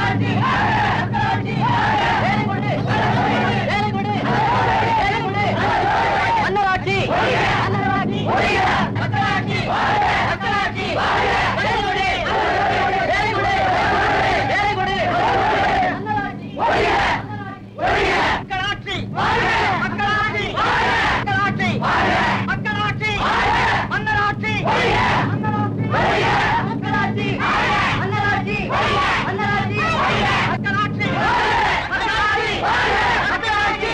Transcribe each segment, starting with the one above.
மன்னராட்சி மன்னராட்சி மக்களாட்சி மக்களாட்சி very good very good very good மக்களாட்சி மக்களாட்சி மக்களாட்சி மக்களாட்சி மன்னராட்சி மக்களாட்சி மன்னராட்சி மக்களாட்சி மக்களாட்சி மக்களாட்சி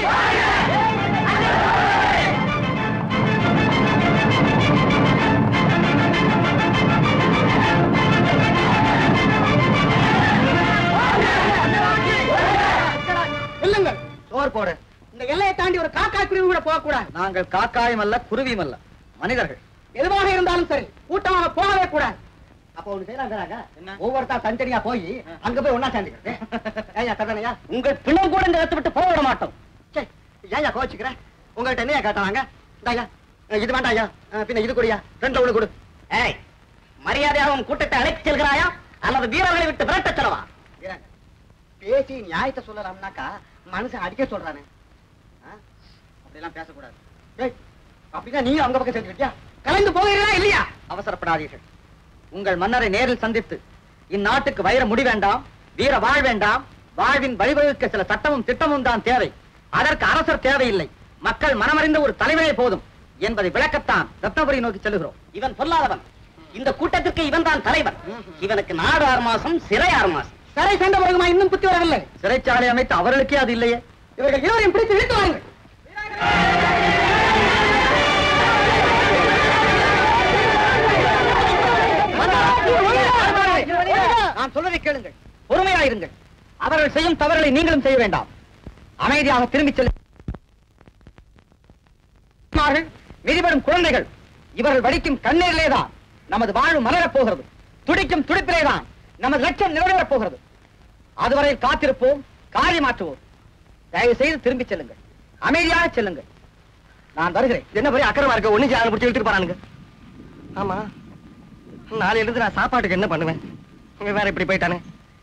இல்லைங்கள் சோர் போடு இந்த எல்லையை தாண்டி ஒரு காக்கா குருவி கூட போகக்கூடாது நாங்கள் காக்காயும் அல்ல குருவியும் அல்ல மனிதர்கள் எதுவாக இருந்தாலும் சரி கூட்டமாக போகவே கூடாது அப்போ ஒண்ணு செய்யறாங்க ஒவ்வொருத்தா தனித்தனியா போய் அங்க போய் ஒன்னா சேர்ந்துக்கிறது ஏயா தரணையா உங்கள் பிணம் கூட இந்த இடத்தை விட்டு போக விட மாட்டோம் சரி ஏயா கோச்சுக்கிற உங்கள்கிட்ட என்னையா கேட்டாங்க இந்தாயா இது வேண்டாம் ஐயா பின்ன இது கூடியா ரெண்டு ஒண்ணு கொடு ஏய் மரியாதையாக உன் கூட்டத்தை அழைத்து செல்கிறாயா அல்லது வீரர்களை விட்டு விரட்டச் செல்லவா வீரன், பேசி நியாயத்தை சொல்லலாம்னாக்கா மனுஷன் அடிக்க சொல்றானே ஆ? அப்படிலாம் பேசக்கூடாது ஏய், அப்படின்னா நீ அவங்க பக்கம் சேர்ந்துக்கிட்டியா கலந்து போகிறீங்களா இல்லையா அவசரப்படாதீர்கள் உங்கள் மன்னரை நேரில் சந்தித்து இந்நாட்டுக்கு வைர முடி வேண்டாம் வீர வாழ் வேண்டாம் வாழ்வின் வழிவகுக்க சில சட்டமும் திட்டமும் தான் தேவை அதற்கு அரசர் தேவையில்லை மக்கள் மனமறிந்த ஒரு தலைவரே போதும் என்பதை விளக்கத்தான் ரத்னபுரி நோக்கி செல்கிறோம் இவன் சொல்லாதவன் இந்த கூட்டத்திற்கு இவன் தான் தலைவன் இவனுக்கு நாடு ஆறு மாசம் சிறை ஆறு மாசம் சரை சண்டை வருமா இன்னும் புத்தி வரவில்லை சிறைச்சாலை அமைத்து அவர்களுக்கே அது இல்லையே இவர்கள் இருவரையும் பிடித்து இழுத்து வாருங்கள் நான் சொல்வதை கேளுங்கள் பொறுமையாயிருங்கள் அவர்கள் செய்யும் தவறுகளை நீங்களும் செய்ய வேண்டாம் அமைதியாக திரும்பிச் செல்லுங்கள் மிதிபடும் குழந்தைகள் இவர்கள் வடிக்கும் கண்ணீரிலேதான் நமது வாழ்வு மலரப் போகிறது துடிக்கும் துடிப்பிலேதான் நமது லட்சியம் நிறைவேறப் போகிறது அதுவரை காத்திருப்போம் காரியமாற்றுவோம் தயவு செய்து திரும்பிச் செல்லுங்கள் அமைதியாக செல்லுங்கள் நான் வருகிறேன் என்ன பெரிய அக்கறமா இருக்க ஒண்ணு ஜாதகம் பிடிச்சி இழுத்துட்டு போறானுங்க ஆமா நாளையில இருந்து நான் சாப்பாட்டுக்கு என்ன பண்ணுவேன் இவன் வேற இப்படி போயிட்டானே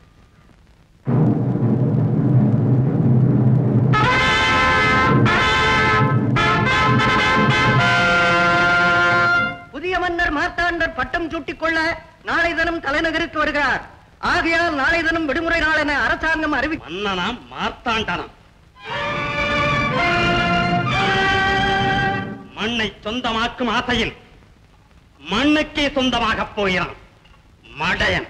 புதிய மன்னர் மார்த்தாண்டர் பட்டம் சூட்டிக் கொள்ள நாளை தினம் தலைநகருக்கு வருகிறார் ஆகையால் நாளை தினம் விடுமுறை நாள் என அரசாங்கம் அறிவி மன்னனாம் மார்த்தாண்டனாம் மண்ணை சொந்தமாக்கும் ஆசையில் மண்ணுக்கே சொந்தமாகப் போகிறான் மடையன்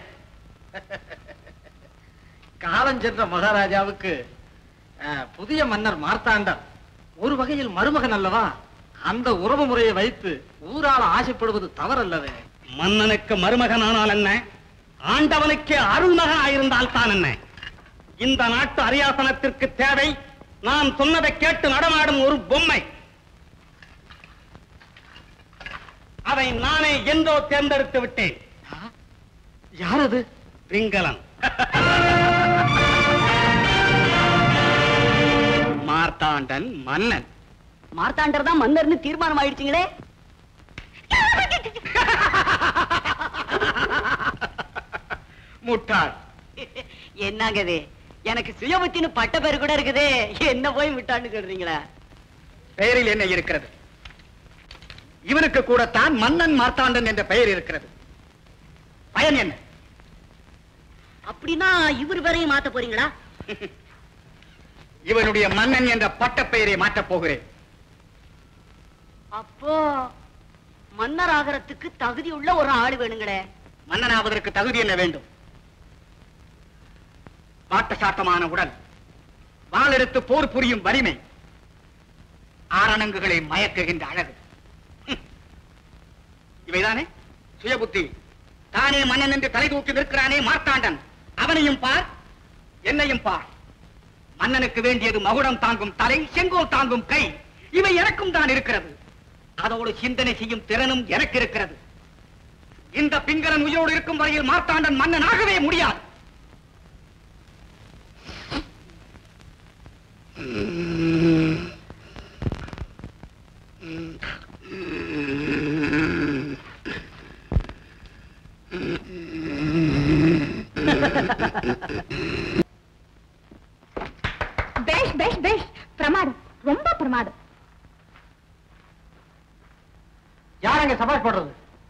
காலம் சென்ற மகாராஜாவுக்கு அஹ், புதிய மன்னர் மார்த்தாண்டர் ஒரு வகையில் மருமகன் அல்லவா அந்த உறவு முறையை வைத்து ஊராள ஆசைப்படுவது தவறல்லவே மன்னனுக்கு மருமகனானால் என்ன ஆண்டவனுக்கு அருள்மகன் ஆயிருந்தால் தான் என்ன இந்த நாட்டு அரியாசனத்திற்கு தேவை நான் சொன்னதை கேட்டு நடமாடும் ஒரு பொம்மை அதை நானே என்றோ தேர்ந்தெடுத்து விட்டேன் யார் அது பிங்களன் மார்த்தாண்டன் மன்னன் மார்த்தாண்டர் தான் மன்னர்னு தீர்மானம் ஆயிடுச்சுங்களே முட்டாள் என்னங்க இது எனக்கு சுயபுத்தின்னு பட்ட பேர் கூட இருக்குது என்ன போய் விட்டான்னு சொல்றீங்களா பெயரில் என்ன இருக்கிறது இவனுக்கு கூடத்தான் மன்னன் மார்த்தாண்டன் என்ற பெயர் இருக்கிறது பயன் என்ன அப்படின்னா இவர் பேரையும் மாத்த போறீங்களா இவனுடைய மன்னன் என்ற பட்டப் பெயரை மாற்றப் போகிறேன் அப்போ மன்னர் ஆகறதுக்கு தகுதி உள்ள ஒரு ஆள் வேணுங்களே மன்னனாவதற்கு தகுதி என்ன வேண்டும் வாட்ட சாட்டமான உடல் வாளெடுத்து போர் புரியும் வலிமை ஆரணங்குகளை மயக்குகின்ற அழகு ஹம். இவைதானே சுயபுத்தி தானே மன்னன் என்று தலை தூக்கி நிற்கிறானே மார்த்தாண்டன் அவனையும் பார் என்னையும் பார் மன்னனுக்கு வேண்டியது மகுடம் தாங்கும் தலை செங்கோல் தாங்கும் கை இவை எனக்கும் தான் இருக்கிறது அதோடு சிந்தனை செய்யும் திறனும் எனக்கு இருக்கிறது இந்த பிங்கரன் உயிரோடு இருக்கும் வரையில் மார்த்தாண்டன் மன்னன் ஆகவே முடியாது பேஷ் பேஷ் பேஷ் பிரமாதம் ரொம்ப பிரமாதம் யாரங்க சபாஷ் போடுறது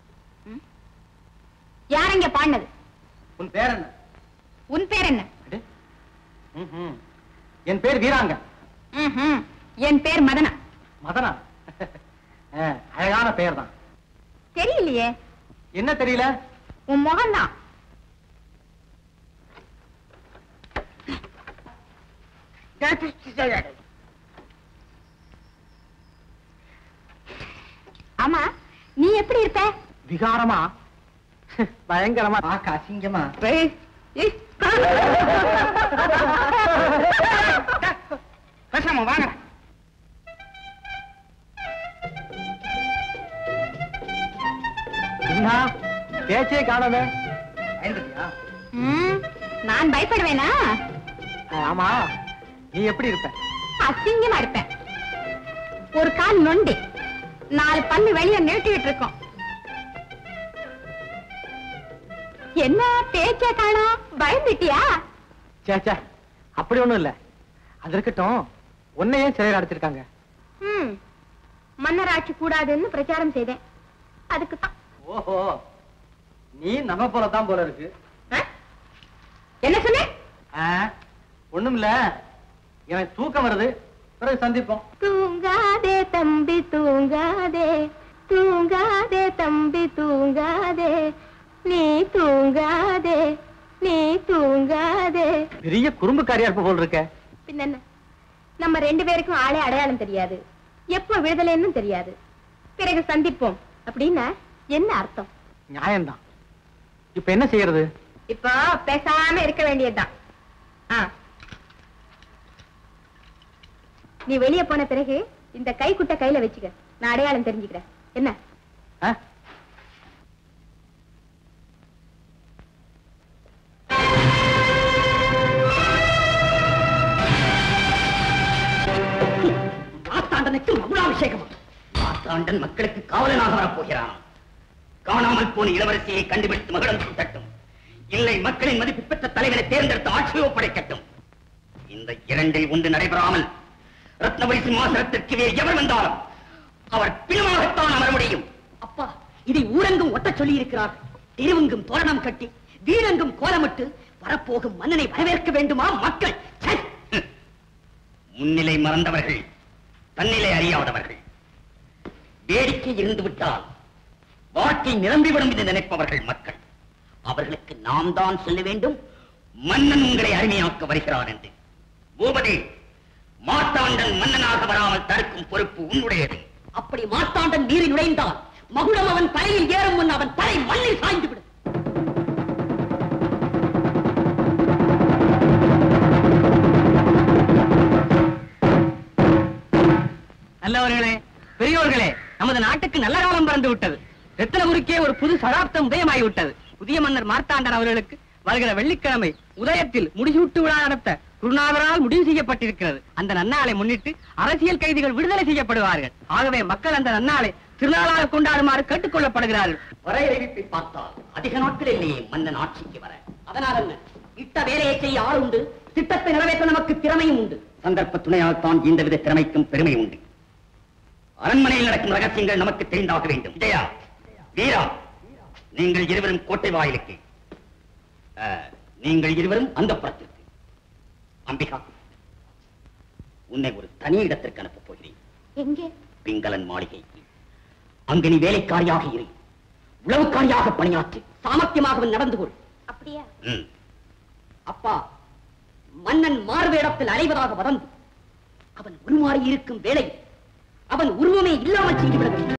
யாரங்க பாடினது உன் பேர் என்ன உன் பேர் என்ன அடே. ம்ஹும். என் பேர் வீராங்க ம்ஹும். என் பேர் மதனா மதனா ஆ, அழகான பெயர் தான் தெரியலையே என்ன தெரியல உன் முகம்தான் ஆமா நீ எப்படி இருப்ப விகாரமா பயங்கரமா பார்க்க அசிங்கமா பேசாம வாங்க என்ன பேச்சே காணவே பயந்துட்டியா ம், நான் பயப்படுவேனா ஆமா நீ எப்படி இருப்ப அசிங்கமா இருப்பேன் ஒரு கால் நொண்டி நாலு பல்லு வெளிய நீட்டிட்டு இருக்கோம் என்ன பேச்ச காணோம் பயந்துட்டியா சே சே அப்படி ஒண்ணும் இல்ல அது இருக்கட்டும் உன்னையே சிறையில் அடைச்சிருக்காங்க ம் மன்னராட்சி கூடாதுன்னு பிரச்சாரம் செய்தேன் அதுக்கு தான் ஓஹோ நீ நம்ம போல தான் போல இருக்கு என்ன சொன்ன ஒண்ணும் இல்ல எனக்கு தூக்கம் வருது பிறகு சந்திப்போம் தூங்காதே தம்பி தூங்காதே தூங்காதே தம்பி தூங்காதே நீ தூங்காதே நீ தூங்காதே பெரிய குறும்புக்காரியா இருப்ப போல் இருக்க பின்ன நம்ம ரெண்டு பேருக்கும் ஆளே அடையாளம் தெரியாது எப்போ விடுதலைன்னு தெரியாது பிறகு சந்திப்போம் அப்படின்னா என்ன அர்த்தம் நியாயம்தான் இப்ப என்ன செய்யறது இப்போ பேசாம இருக்க வேண்டியதுதான் ஆ. நீ வெளியே போன பிறகு இந்த கைக்குட்டை கையில வச்சுக்க நான் அடையாளம் தெரிஞ்சுக்கிறேன் என்ன ஆ? மாத்தாண்டனுக்கு மகுடாபிஷேகம் மாத்தாண்டன் மக்களுக்கு காவலனாக வரப்போகிறான் காணாமல் போன இளவரசியை கண்டுபிடித்து மகுடம் சூட்டட்டும் இல்லை மக்களின் மதிப்பு பெற்ற தலைவரை தேர்ந்தெடுத்து ஆட்சியோ படைக்கட்டும் இந்த இரண்டில் ஒன்று நடைபெறாமல் ரத்னபுரி சிம்மாசனத்திற்கு வேறு எவர் வந்தாலும் அவர் பிணமாகத்தான் அமர முடியும் அப்பா இதை ஊரெங்கும் ஒட்டச் சொல்லி இருக்கிறார் தெருவெங்கும் தோரணம் கட்டி வீடெங்கும் கோலமிட்டு வரப்போகும் மன்னனை வரவேற்க வேண்டுமா மக்கள் ச்சே! முன்னிலை மறந்தவர்கள் தன்னிலை அறியாதவர்கள் வேடிக்கை இருந்து விட்டால் வாழ்க்கை நிரம்பிவிடும் என்று நினைப்பவர்கள் மக்கள் அவர்களுக்கு நாம் தான் சொல்ல வேண்டும் மன்னன் உங்களை அருமையாக்க வருகிறான் என்று பூபதி மார்த்தாண்டன் மன்னனாக வராமல் தடுக்கும் பொறுப்பு உன்னுடையது அப்படி மார்த்தாண்டன் நீரில் நுழைந்தால் மகுடம் அவன் தலையில் ஏறும் முன் அவன் தலை மண்ணில் சாய்ந்து விடும் நல்லவர்களே பெரியோர்களே நமது நாட்டுக்கு நல்ல காலம் பிறந்து விட்டது ரத்தினபுரிக்கே ஒரு புது சகாப்தம் உதயமாகி விட்டது புதிய மன்னர் மார்த்தாண்டன் அவர்களுக்கு வருகிற வெள்ளிக்கிழமை உதயத்தில் முடிசூட்டு விழா நடத்த குருநாதரால் முடிவு செய்யப்பட்டிருக்கிறது அந்த நன்னாளை முன்னிட்டு அரசியல் கைதிகள் விடுதலை செய்யப்படுவார்கள் ஆகவே மக்கள் அந்த நன்னாளை திருநாளாக கொண்டாடுமாறு கேட்டுக் கொள்ளப்படுகிறார்கள் வரை அறிவிப்பை பார்த்தால் அதிக நாட்கள் இல்லையே மன்னன் ஆட்சிக்கு வர அதனால் என்ன இட்ட வேலையை செய்ய ஆள் உண்டு திட்டத்தை நிறைவேற்ற நமக்கு திறமையும் உண்டு சந்தர்ப்ப துணையால் தான் இந்த வித திறமைக்கும் பெருமை உண்டு அரண்மனையில் நடக்கும் ரகசியங்கள் நமக்கு தெரிந்தாக வேண்டும் ஜெயா வீரா நீங்கள் இருவரும் கோட்டை வாயிலுக்கு ஆ, நீங்கள் இருவரும் அந்த புறத்திற்கு அம்பிகா உன்னை ஒரு தனி இடத்திற்கு அனுப்பப் போகிறேன் எங்கே பிங்களன் மாளிகைக்கு அங்கு நீ வேலைக்காரியாக இரு உளவுக்காரியாக பணியாற்று சாமர்த்தியமாக நடந்து கொள் அப்படியா ம். அப்பா மன்னன் மாறுவேடத்தில் அலைவதாக வதந்து அவன் உருமாறி இருக்கும் வேளை அவன் உருவமே இல்லாமல் செய்துவிட வேண்டும்